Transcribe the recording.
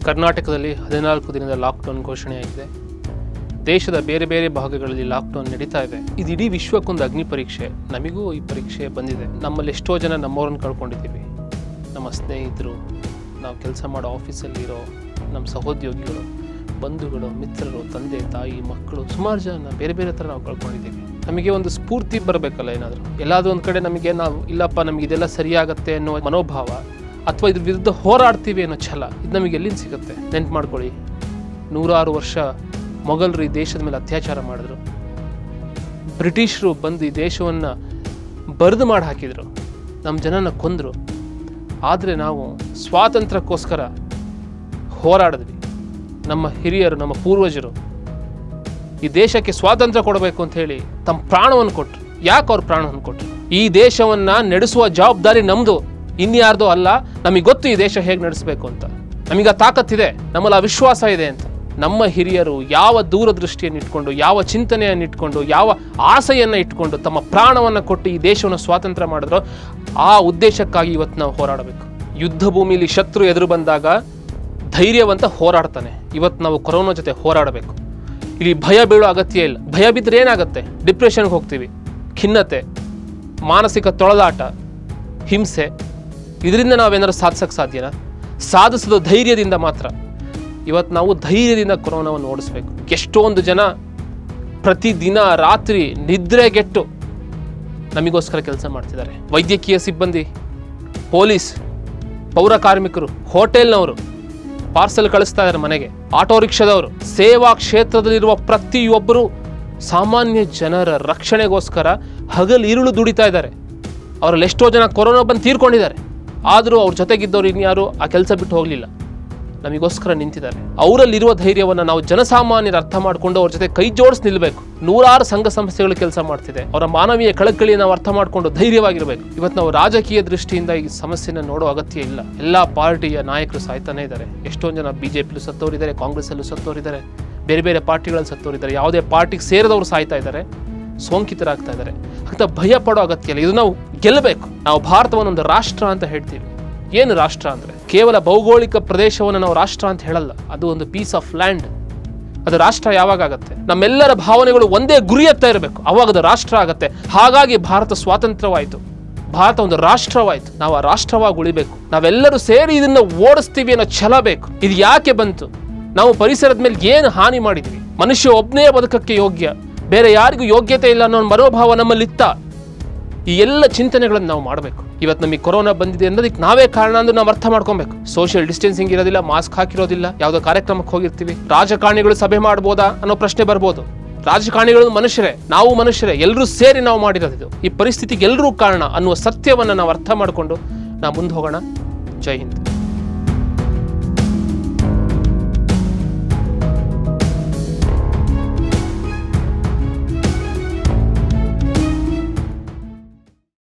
ಕರ್ನಾಟಕದಲ್ಲಿ ಹದಿನಾಲ್ಕು ದಿನದ ಲಾಕ್ಡೌನ್ ಘೋಷಣೆಯಾಗಿದೆ ದೇಶದ ಬೇರೆ ಬೇರೆ ಭಾಗಗಳಲ್ಲಿ ಲಾಕ್ಡೌನ್ ನಡೀತಾ ಇದೆ ಇದು ಇಡೀ ವಿಶ್ವಕ್ಕೊಂದು ಅಗ್ನಿ ಪರೀಕ್ಷೆ ನಮಗೂ ಈ ಪರೀಕ್ಷೆ ಬಂದಿದೆ ನಮ್ಮಲ್ಲಿ ಎಷ್ಟೋ ಜನ ನಮ್ಮವ್ರನ್ನ ಕಳ್ಕೊಂಡಿದ್ದೀವಿ ನಮ್ಮ ಸ್ನೇಹಿತರು ನಾವು ಕೆಲಸ ಮಾಡೋ ಆಫೀಸಲ್ಲಿರೋ ನಮ್ಮ ಸಹೋದ್ಯೋಗಿಗಳು ಬಂಧುಗಳು ಮಿತ್ರರು ತಂದೆ ತಾಯಿ ಮಕ್ಕಳು ಸುಮಾರು ಜನ ಬೇರೆ ಬೇರೆ ಥರ ನಾವು ಕಳ್ಕೊಂಡಿದ್ದೀವಿ ನಮಗೆ ಒಂದು ಸ್ಫೂರ್ತಿ ಬರಬೇಕಲ್ಲ ಏನಾದರೂ ಎಲ್ಲಾದರೂ ಒಂದು ಕಡೆ ನಮಗೆ ನಾವು ಇಲ್ಲಪ್ಪ ನಮಗೆ ಇದೆಲ್ಲ ಸರಿಯಾಗತ್ತೆ ಅನ್ನೋ ಮನೋಭಾವ ಅಥವಾ ಇದ್ರ ವಿರುದ್ಧ ಹೋರಾಡ್ತೀವಿ ಅನ್ನೋ ಛಲ ಇದು ನಮಗೆ ಎಲ್ಲಿಂದ ಸಿಗುತ್ತೆ ನೆನ್ಪು ಮಾಡ್ಕೊಳ್ಳಿ ನೂರಾರು ವರ್ಷ ಮೊಘಲರು ಈ ದೇಶದ ಮೇಲೆ ಅತ್ಯಾಚಾರ ಮಾಡಿದ್ರು ಬ್ರಿಟಿಷರು ಬಂದು ಈ ದೇಶವನ್ನು ಬರೆದು ಮಾಡಿ ಹಾಕಿದರು ನಮ್ಮ ಜನನ ಕೊಂದರು ಆದರೆ ನಾವು ಸ್ವಾತಂತ್ರ್ಯಕ್ಕೋಸ್ಕರ ಹೋರಾಡಿದ್ವಿ ನಮ್ಮ ಹಿರಿಯರು ನಮ್ಮ ಪೂರ್ವಜರು ಈ ದೇಶಕ್ಕೆ ಸ್ವಾತಂತ್ರ್ಯ ಕೊಡಬೇಕು ಅಂತ ಹೇಳಿ ತಮ್ಮ ಪ್ರಾಣವನ್ನು ಕೊಟ್ಟರು ಯಾಕೆ ಅವ್ರ ಪ್ರಾಣವನ್ನು ಕೊಟ್ಟರು ಈ ದೇಶವನ್ನು ನಡೆಸುವ ಜವಾಬ್ದಾರಿ ನಮ್ಮದು ಇನ್ಯಾರ್ದೋ ಅಲ್ಲ ನಮಗೆ ಗೊತ್ತು ಈ ದೇಶ ಹೇಗೆ ನಡೆಸಬೇಕು ಅಂತ ನಮಗೆ ಆ ತಾಕತ್ತಿದೆ ನಮ್ಮಲ್ಲಿ ಆ ವಿಶ್ವಾಸ ಇದೆ ಅಂತ ನಮ್ಮ ಹಿರಿಯರು ಯಾವ ದೂರದೃಷ್ಟಿಯನ್ನು ಇಟ್ಕೊಂಡು ಯಾವ ಚಿಂತನೆಯನ್ನು ಇಟ್ಕೊಂಡು ಯಾವ ಆಸೆಯನ್ನು ಇಟ್ಕೊಂಡು ತಮ್ಮ ಪ್ರಾಣವನ್ನು ಕೊಟ್ಟು ಈ ದೇಶವನ್ನು ಸ್ವಾತಂತ್ರ್ಯ ಮಾಡಿದ್ರೋ ಆ ಉದ್ದೇಶಕ್ಕಾಗಿ ಇವತ್ತು ನಾವು ಹೋರಾಡಬೇಕು ಯುದ್ಧ ಭೂಮಿಲಿ ಶತ್ರು ಎದುರು ಬಂದಾಗ ಧೈರ್ಯವಂತ ಹೋರಾಡ್ತಾನೆ ಇವತ್ತು ನಾವು ಕೊರೋನಾ ಜೊತೆ ಹೋರಾಡಬೇಕು ಇಲ್ಲಿ ಭಯ ಬೀಳೋ ಅಗತ್ಯ ಇಲ್ಲ ಭಯ ಬಿದ್ದರೆ ಏನಾಗುತ್ತೆ ಡಿಪ್ರೆಷನ್ಗೆ ಹೋಗ್ತೀವಿ ಖಿನ್ನತೆ ಮಾನಸಿಕ ತೊಳೆದಾಟ ಹಿಂಸೆ ಇದರಿಂದ ನಾವೇನಾದ್ರು ಸಾಧಿಸೋಕ್ಕೆ ಸಾಧ್ಯನಾ ಸಾಧಿಸೋದು ಧೈರ್ಯದಿಂದ ಮಾತ್ರ ಇವತ್ತು ನಾವು ಧೈರ್ಯದಿಂದ ಕೊರೋನಾವನ್ನು ಓಡಿಸ್ಬೇಕು ಎಷ್ಟೊಂದು ಜನ ಪ್ರತಿದಿನ ರಾತ್ರಿ ನಿದ್ರೆಗೆಟ್ಟು ನಮಗೋಸ್ಕರ ಕೆಲಸ ಮಾಡ್ತಿದ್ದಾರೆ ವೈದ್ಯಕೀಯ ಸಿಬ್ಬಂದಿ ಪೊಲೀಸ್ ಪೌರ ಕಾರ್ಮಿಕರು ಹೋಟೆಲ್ನವರು ಪಾರ್ಸೆಲ್ ಕಳಿಸ್ತಾ ಇದ್ದಾರೆ ಮನೆಗೆ ಆಟೋ ರಿಕ್ಷಾದವರು ಸೇವಾ ಕ್ಷೇತ್ರದಲ್ಲಿರುವ ಪ್ರತಿಯೊಬ್ಬರು ಸಾಮಾನ್ಯ ಜನರ ರಕ್ಷಣೆಗೋಸ್ಕರ ಹಗಲು ಇರುಳು ದುಡಿತಾ ಇದ್ದಾರೆ ಅವರಲ್ಲಿ ಎಷ್ಟೋ ಜನ ಕೊರೋನಾ ಬಂದು ತೀರ್ಕೊಂಡಿದ್ದಾರೆ ಆದರೂ ಅವ್ರ ಜೊತೆಗಿದ್ದವ್ರು ಇನ್ಯಾರು ಆ ಕೆಲಸ ಬಿಟ್ಟು ಹೋಗಲಿಲ್ಲ ನಮಗೋಸ್ಕರ ನಿಂತಿದ್ದಾರೆ ಅವರಲ್ಲಿರುವ ಧೈರ್ಯವನ್ನು ನಾವು ಜನಸಾಮಾನ್ಯರು ಅರ್ಥ ಮಾಡಿಕೊಂಡು ಅವ್ರ ಜೊತೆ ಕೈ ಜೋಡಿಸಿ ನಿಲ್ಲಬೇಕು ನೂರಾರು ಸಂಘ ಸಂಸ್ಥೆಗಳು ಕೆಲಸ ಮಾಡ್ತಿದೆ ಅವರ ಮಾನವೀಯ ಕಳಕಳಿ ನಾವು ಅರ್ಥ ಮಾಡಿಕೊಂಡು ಧೈರ್ಯವಾಗಿರಬೇಕು ಇವತ್ತು ನಾವು ರಾಜಕೀಯ ದೃಷ್ಟಿಯಿಂದ ಈ ಸಮಸ್ಯೆನ ನೋಡೋ ಅಗತ್ಯ ಇಲ್ಲ ಎಲ್ಲ ಪಾರ್ಟಿಯ ನಾಯಕರು ಸಾಯ್ತಾನೆ ಇದ್ದಾರೆ ಎಷ್ಟೊಂದು ಜನ ಬಿ ಜೆ ಪಿಲೂ ಸತ್ತೋರಿದ್ದಾರೆ ಕಾಂಗ್ರೆಸ್ಸಲ್ಲೂ ಸತ್ತೋರಿದ್ದಾರೆ ಬೇರೆ ಬೇರೆ ಪಾರ್ಟಿಗಳಲ್ಲಿ ಸತ್ತೋರಿದ್ದಾರೆ ಯಾವುದೇ ಪಾರ್ಟಿಗೆ ಸೇರಿದವರು ಸಾಯ್ತಾ ಇದ್ದಾರೆ ಸೋಂಕಿತರಾಗ್ತಾ ಇದ್ದಾರೆ ಅಂತ ಭಯ ಪಡೋ ಅಗತ್ಯ ಇಲ್ಲ ಇದು ನಾವು ಗೆಲ್ಲಬೇಕು ನಾವು ಭಾರತವನ್ನು ಒಂದು ರಾಷ್ಟ್ರ ಅಂತ ಹೇಳ್ತೀವಿ ಏನು ರಾಷ್ಟ್ರ ಅಂದರೆ ಕೇವಲ ಭೌಗೋಳಿಕ ಪ್ರದೇಶವನ್ನು ನಾವು ರಾಷ್ಟ್ರ ಅಂತ ಹೇಳಲ್ಲ ಅದು ಒಂದು ಪೀಸ್ ಆಫ್ ಲ್ಯಾಂಡ್ ಅದು ರಾಷ್ಟ್ರ ಯಾವಾಗ ಆಗತ್ತೆ ನಮ್ಮೆಲ್ಲರ ಭಾವನೆಗಳು ಒಂದೇ ಗುರಿಯತ್ತ ಇರಬೇಕು ಅವಾಗ ಅದು ರಾಷ್ಟ್ರ ಆಗತ್ತೆ ಹಾಗಾಗಿ ಭಾರತ ಸ್ವಾತಂತ್ರ್ಯವಾಯಿತು ಭಾರತ ಒಂದು ರಾಷ್ಟ್ರವಾಯಿತು ನಾವು ಆ ರಾಷ್ಟ್ರವಾಗಿ ಉಳಿಬೇಕು ನಾವೆಲ್ಲರೂ ಸೇರಿ ಇದನ್ನ ಓಡಿಸ್ತೀವಿ ಅನ್ನೋ ಛಲ ಬೇಕು ಇದು ಯಾಕೆ ಬಂತು ನಾವು ಪರಿಸರದ ಮೇಲೆ ಏನು ಹಾನಿ ಮಾಡಿದ್ವಿ ಮನುಷ್ಯ ಒಬ್ಬನೇ ಬದುಕಕ್ಕೆ ಯೋಗ್ಯ ಬೇರೆ ಯಾರಿಗೂ ಯೋಗ್ಯತೆ ಇಲ್ಲ ಅನ್ನೋ ಮನೋಭಾವ ನಮ್ಮಲ್ಲಿತ್ತ ಈ ಎಲ್ಲ ಚಿಂತನೆಗಳನ್ನು ನಾವು ಮಾಡಬೇಕು ಇವತ್ತು ನಮಗೆ ಕೊರೋನಾ ಬಂದಿದೆ ಅನ್ನೋದಕ್ಕೆ ನಾವೇ ಕಾರಣ ಅಂದ್ರೆ ನಾವು ಅರ್ಥ ಮಾಡ್ಕೊಬೇಕು ಸೋಷಿಯಲ್ ಡಿಸ್ಟೆನ್ಸಿಂಗ್ ಇರೋದಿಲ್ಲ ಮಾಸ್ಕ್ ಹಾಕಿರೋದಿಲ್ಲ ಯಾವುದೋ ಕಾರ್ಯಕ್ರಮಕ್ಕೆ ಹೋಗಿರ್ತೀವಿ ರಾಜಕಾರಣಿಗಳು ಸಭೆ ಮಾಡ್ಬೋದಾ ಅನ್ನೋ ಪ್ರಶ್ನೆ ಬರ್ಬೋದು ರಾಜಕಾರಣಿಗಳು ಮನುಷ್ಯರೇ ನಾವು ಮನುಷ್ಯರೇ ಎಲ್ಲರೂ ಸೇರಿ ನಾವು ಮಾಡಿರೋದು ಇದು. ಈ ಪರಿಸ್ಥಿತಿಗೆ ಎಲ್ಲರೂ ಕಾರಣ ಅನ್ನುವ ಸತ್ಯವನ್ನು ನಾವು ಅರ್ಥ ಮಾಡಿಕೊಂಡು ನಾವು ಮುಂದೆ ಹೋಗೋಣ ಜೈ ಹಿಂದ್